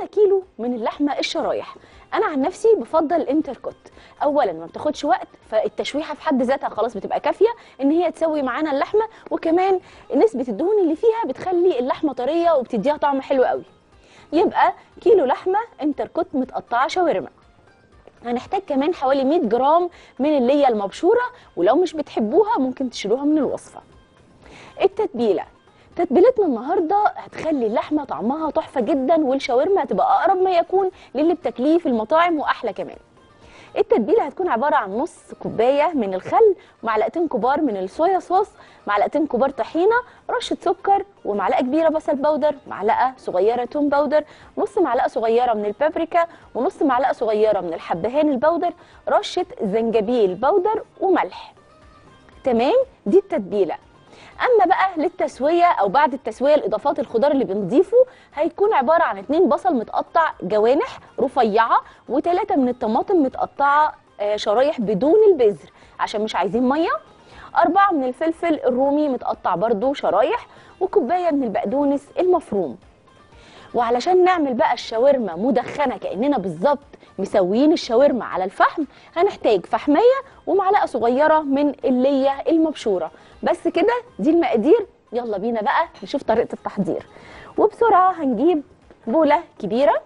كيلو من اللحمه الشرايح انا عن نفسي بفضل الانتركوت اولا ما بتاخدش وقت فالتشويحه في حد ذاتها خلاص بتبقى كافيه ان هي تسوي معانا اللحمه وكمان نسبه الدهون اللي فيها بتخلي اللحمه طريه وبتديها طعم حلو قوي يبقى كيلو لحمه انتركوت متقطعه شاورما هنحتاج كمان حوالي 100 جرام من اللي هي المبشوره ولو مش بتحبوها ممكن تشيلوها من الوصفه التتبيله تتبيلتنا النهارده هتخلي اللحمه طعمها تحفه جدا والشاورما هتبقى اقرب ما يكون للي بتاكليه في المطاعم واحلى كمان التتبيله هتكون عباره عن نص كوبايه من الخل معلقتين كبار من الصويا صوص معلقتين كبار طحينه رشه سكر ومعلقه كبيره بصل بودر معلقه صغيره توم بودر نص معلقه صغيره من البابريكا ونص معلقه صغيره من الحبهان البودر رشه زنجبيل بودر وملح تمام دي التتبيله اما بقى للتسويه او بعد التسويه الاضافات الخضار اللي بنضيفه هيكون عباره عن اتنين بصل متقطع جوانح رفيعه وثلاثه من الطماطم متقطعه آه، شرايح بدون البذر عشان مش عايزين ميه أربعة من الفلفل الرومي متقطع برضو شرايح وكوباية من البقدونس المفروم وعلشان نعمل بقى الشاورما مدخنه كاننا بالظبط مسويين الشاورما على الفحم هنحتاج فحميه ومعلقه صغيره من الليه المبشوره بس كده دي المقادير يلا بينا بقى نشوف طريقه التحضير وبسرعه هنجيب بوله كبيره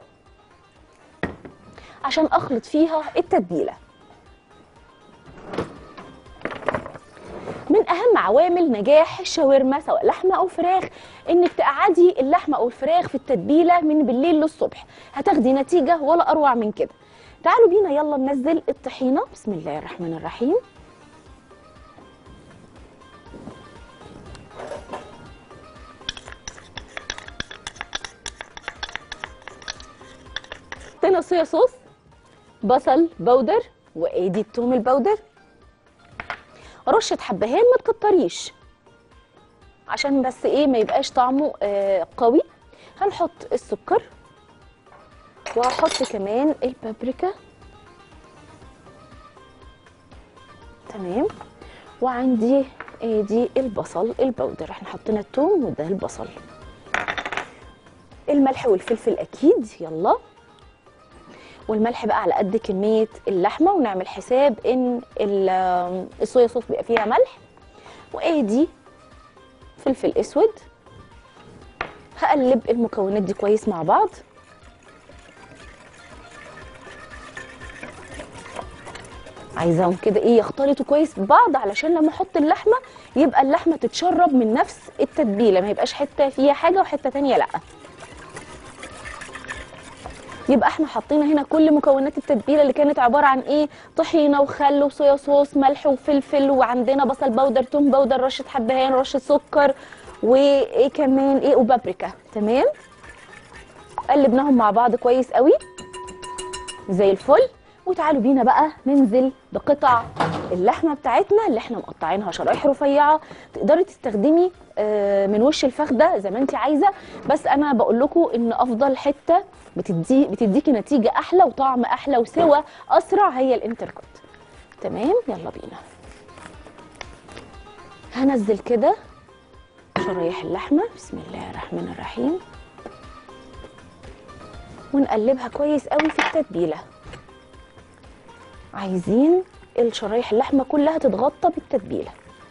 عشان اخلط فيها التتبيله من اهم عوامل نجاح الشاورما سواء لحمه او فراخ انك تقعدي اللحمه او الفراخ في التتبيله من بالليل للصبح هتاخدي نتيجه ولا اروع من كده تعالوا بينا يلا ننزل الطحينه بسم الله الرحمن الرحيم حطينا صويا صوص بصل بودر وادي التوم البودر رشه حبهان ما تكتريش عشان بس ايه ما يبقاش طعمه آه قوي هنحط السكر وهحط كمان البابريكا تمام وعندي ادي البصل البودر احنا حطينا التوم وده البصل الملح والفلفل اكيد يلا والملح بقى على قد كميه اللحمه ونعمل حساب ان ال- الصويا صوص بيبقى فيها ملح وادي فلفل اسود هقلب المكونات دي كويس مع بعض عايزاهم كده ايه يختلطوا كويس ببعض علشان لما احط اللحمه يبقى اللحمه تتشرب من نفس التتبيله ما يبقاش حته فيها حاجه وحته تانية لا يبقى احنا حطينا هنا كل مكونات التتبيله اللي كانت عباره عن ايه طحينه وخل وصويا صوص ملح وفلفل وعندنا بصل بودر توم بودر رشه حبهان رشه سكر وايه كمان ايه وبابريكا تمام قلبناهم مع بعض كويس قوي زي الفل وتعالوا بينا بقى ننزل بقطع اللحمه بتاعتنا اللي احنا مقطعينها شرايح رفيعه تقدري تستخدمي آه، من وش الفخ ده زي ما انت عايزه بس انا بقول لكم ان افضل حته بتدي بتديكي نتيجه احلى وطعم احلى وسوى اسرع هي الانتركوت تمام يلا بينا هنزل كده شرايح اللحمه بسم الله الرحمن الرحيم ونقلبها كويس قوي في التتبيله عايزين الشرايح اللحمه كلها تتغطى بالتتبيله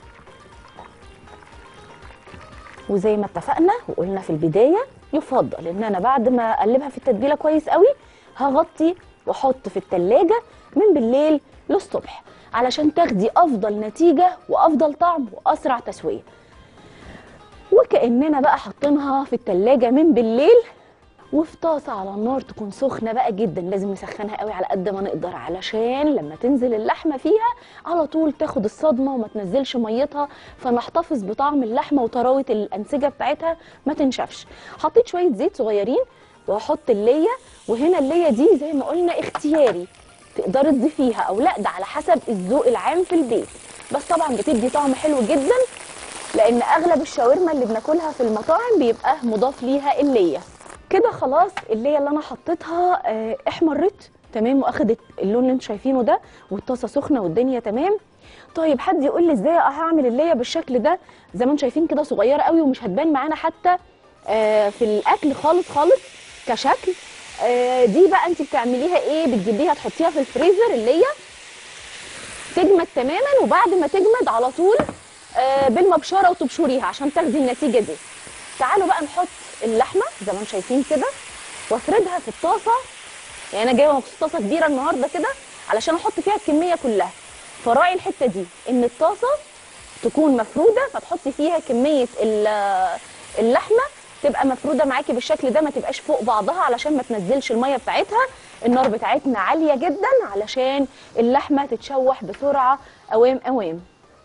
وزي ما اتفقنا وقلنا في البدايه يفضل ان انا بعد ما اقلبها في التتبيله كويس قوي هغطي واحط في التلاجة من بالليل للصبح علشان تاخدي افضل نتيجه وافضل طعم واسرع تسويه وكاننا بقى حاطينها في التلاجة من بالليل وفي طاسه على النار تكون سخنه بقى جدا لازم نسخنها قوي على قد ما نقدر علشان لما تنزل اللحمه فيها على طول تاخد الصدمه وما تنزلش ميتها فنحتفظ بطعم اللحمه وطراوه الانسجه بتاعتها ما تنشفش حطيت شويه زيت صغيرين وهحط الليه وهنا الليه دي زي ما قلنا اختياري تقدري تضيفيها او لا ده على حسب الذوق العام في البيت بس طبعا بتدي طعم حلو جدا لان اغلب الشاورما اللي بناكلها في المطاعم بيبقى مضاف ليها الليه كده خلاص الليه اللي انا حطيتها آه، احمرت تمام واخدت اللون اللي انتوا شايفينه ده والطاسه سخنه والدنيا تمام طيب حد يقول لي ازاي هعمل الليه بالشكل ده زي ما انتوا شايفين كده صغيره قوي ومش هتبان معانا حتى آه، في الاكل خالص خالص كشكل آه، دي بقى انت بتعمليها ايه بتجيبيها تحطيها في الفريزر اللي هي تجمد تماما وبعد ما تجمد على طول آه، بالمبشره وتبشريها عشان تاخدي النتيجه دي تعالوا بقى نحط اللحمه زي ما انتم شايفين كده وافردها في الطاسه يعني انا جايبه مخصوص طاسه كبيره النهارده كده علشان احط فيها الكميه كلها فراعي الحته دي ان الطاسه تكون مفروده فتحطي فيها كميه ال- اللحمه تبقى مفروده معاكي بالشكل ده ما تبقاش فوق بعضها علشان ما تنزلش الميه بتاعتها النار بتاعتنا عاليه جدا علشان اللحمه تتشوح بسرعه اوام اوام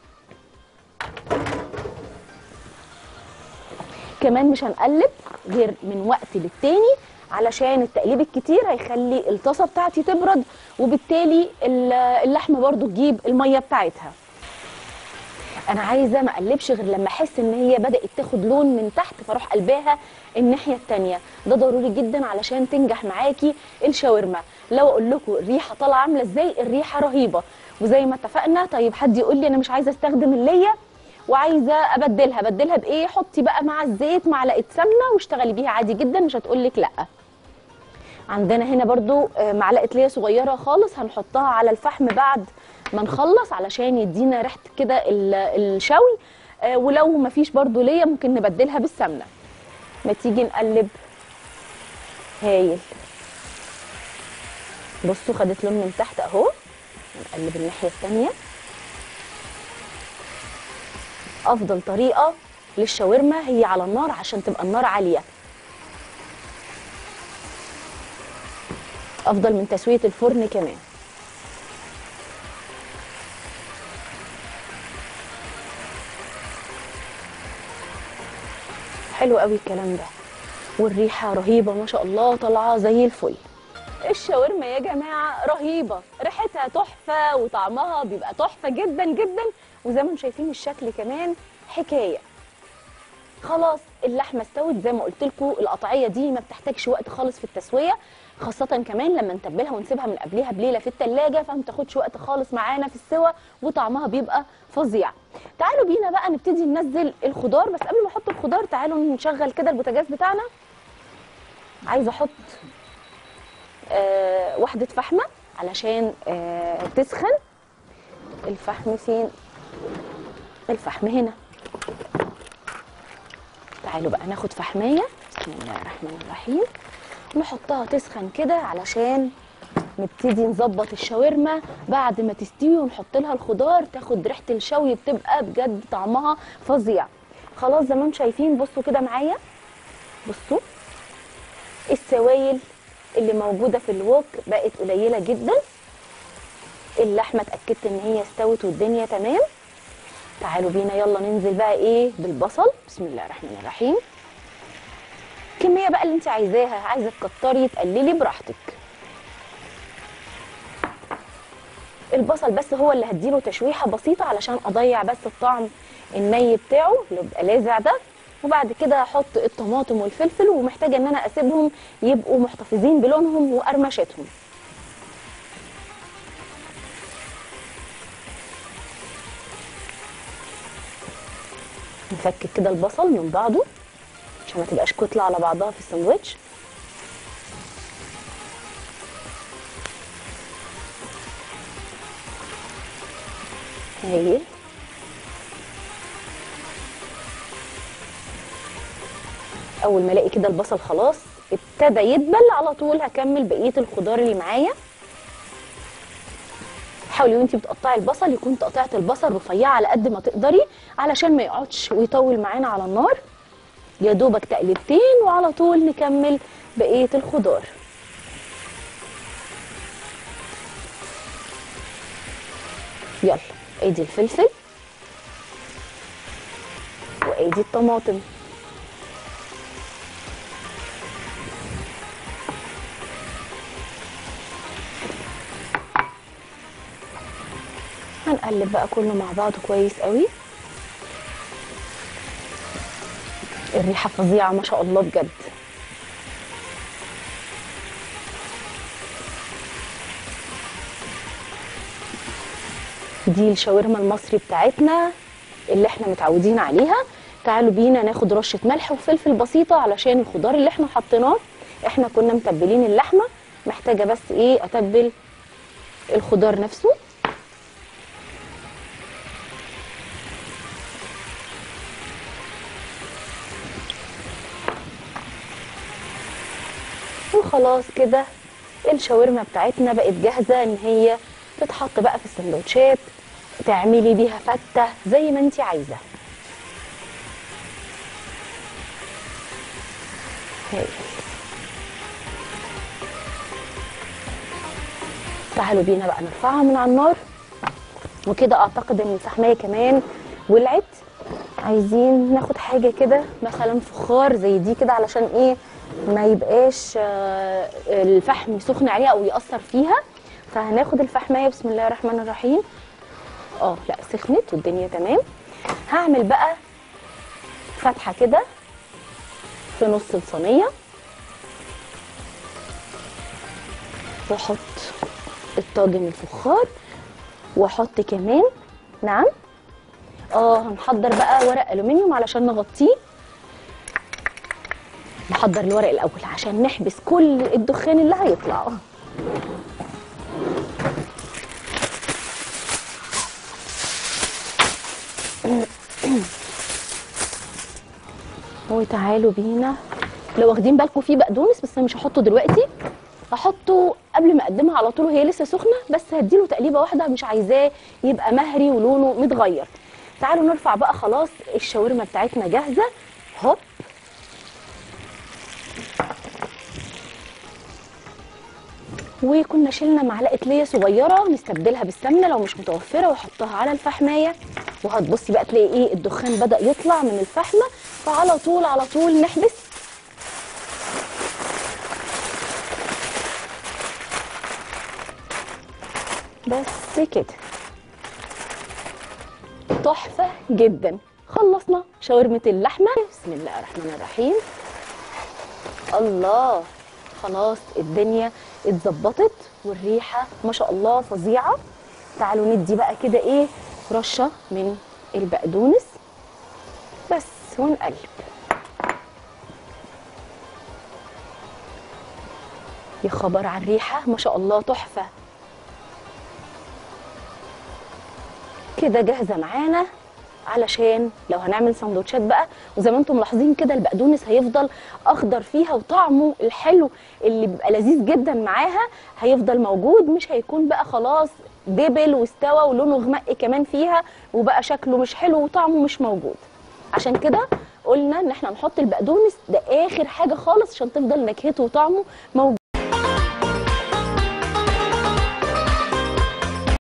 كمان مش هنقلب غير من وقت للتاني علشان التقليب الكتير هيخلي الطاسه بتاعتي تبرد وبالتالي ال- اللحمه برضو تجيب الميه بتاعتها انا عايزه ما اقلبش غير لما احس ان هي بدات تاخد لون من تحت فاروح قلباها الناحيه التانية ده ضروري جدا علشان تنجح معاكي الشاورما لو اقول لكم الريحه طالعه عامله ازاي الريحه رهيبه وزي ما اتفقنا طيب حد يقول لي انا مش عايزه استخدم الليه وعايزه ابدلها بدلها بايه حطي بقى مع الزيت معلقه سمنه واشتغلي بيها عادي جدا مش هتقول لك لا عندنا هنا برضو آه، معلقه ليا صغيره خالص هنحطها على الفحم بعد ما نخلص علشان يدينا ريحه كده ال- الشوي آه، ولو مفيش برضو ليا ممكن نبدلها بالسمنه ما تيجي نقلب هايل بصوا خدت لون من تحت اهو نقلب الناحيه الثانيه افضل طريقه للشاورما هي على النار عشان تبقى النار عاليه افضل من تسويه الفرن كمان حلو قوي الكلام ده والريحه رهيبه ما شاء الله طالعه زي الفل الشاورما يا جماعه رهيبه ريحتها تحفه وطعمها بيبقى تحفه جدا جدا وزي ما انتم شايفين الشكل كمان حكايه خلاص اللحمه استوت زي ما قلت لكم القطعيه دي ما بتحتاجش وقت خالص في التسويه خاصة كمان لما نتبلها ونسيبها من قبلها بليلة في التلاجة فما تاخدش وقت خالص معانا في السوى وطعمها بيبقى فظيع. تعالوا بينا بقى نبتدي ننزل الخضار بس قبل ما احط الخضار تعالوا نشغل كده البوتاجاز بتاعنا. عايزة احط آه واحدة فحمة علشان آه تسخن. الفحم فين؟ الفحم هنا. تعالوا بقى ناخد فحمية بسم الله الرحمن الرحيم نحطها تسخن كده علشان نبتدي نظبط الشاورما بعد ما تستوي ونحط لها الخضار تاخد ريحه الشوي بتبقى بجد طعمها فظيع خلاص زي ما انتم شايفين بصوا كده معايا بصوا السوائل اللي موجوده في الوك بقت قليله جدا اللحمه اتاكدت ان هي استوت والدنيا تمام تعالوا بينا يلا ننزل بقى ايه بالبصل بسم الله الرحمن الرحيم الكميه بقى اللي انت عايزاها عايزه تكتري تقللي براحتك البصل بس هو اللي هديله تشويحه بسيطه علشان اضيع بس الطعم الني بتاعه اللي بيبقى لاذع ده وبعد كده هحط الطماطم والفلفل ومحتاجه ان انا اسيبهم يبقوا محتفظين بلونهم وقرمشتهم نفكك كده البصل من بعضه عشان ما تبقاش كتله على بعضها في الساندوتش هايل اول ما الاقي كده البصل خلاص ابتدى يدبل على طول هكمل بقيه الخضار اللي معايا حاولي وانتي بتقطعي البصل يكون تقطيعه البصل رفيعه على قد ما تقدري علشان ما يقعدش ويطول معانا على النار يا دوبك تقلبتين وعلى طول نكمل بقيه الخضار يلا ادي الفلفل وادي الطماطم هنقلب بقى كله مع بعضه كويس قوي الريحه فظيعه ما شاء الله بجد دي الشاورما المصري بتاعتنا اللي احنا متعودين عليها تعالوا بينا ناخد رشه ملح وفلفل بسيطه علشان الخضار اللي احنا حطيناه احنا كنا متبلين اللحمه محتاجه بس ايه اتبل الخضار نفسه وخلاص كده الشاورما بتاعتنا بقت جاهزه ان هي تتحط بقى في السندوتشات تعملي بيها فته زي ما انت عايزه هاي. تعالوا بينا بقى نرفعها من على النار وكده اعتقد ان الفحمايه كمان ولعت عايزين ناخد حاجه كده مثلا فخار زي دي كده علشان ايه ما يبقاش آه، الفحم سخن عليها او ياثر فيها فهناخد الفحمايه بسم الله الرحمن الرحيم اه لا سخنت والدنيا تمام هعمل بقى فتحه كده في نص الصينيه واحط الطاجن الفخار واحط كمان نعم اه هنحضر بقى ورق الومنيوم علشان نغطيه نحضر الورق الاول عشان نحبس كل الدخان اللي هيطلع وتعالوا بينا لو واخدين بالكم في بقدونس بس انا مش هحطه دلوقتي هحطه قبل ما اقدمها على طول وهي لسه سخنه بس هديله تقليبه واحده مش عايزاه يبقى مهري ولونه متغير تعالوا نرفع بقى خلاص الشاورما بتاعتنا جاهزه هوب وكنا شلنا معلقه ليا صغيره نستبدلها بالسمنه لو مش متوفره واحطها على الفحمايه وهتبصي بقى تلاقي ايه الدخان بدا يطلع من الفحمه فعلى طول على طول نحبس بس كده تحفه جدا خلصنا شاورمه اللحمه بسم الله الرحمن الرحيم الله خلاص الدنيا اتظبطت والريحه ما شاء الله فظيعه تعالوا ندي بقى كده ايه رشه من البقدونس بس ونقلب يا خبر على الريحه ما شاء الله تحفه كده جاهزه معانا علشان لو هنعمل سندوتشات بقى وزي ما انتم ملاحظين كده البقدونس هيفضل اخضر فيها وطعمه الحلو اللي بيبقى لذيذ جدا معاها هيفضل موجود مش هيكون بقى خلاص دبل واستوى ولونه غمق كمان فيها وبقى شكله مش حلو وطعمه مش موجود عشان كده قلنا ان احنا نحط البقدونس ده اخر حاجه خالص عشان تفضل نكهته وطعمه موجود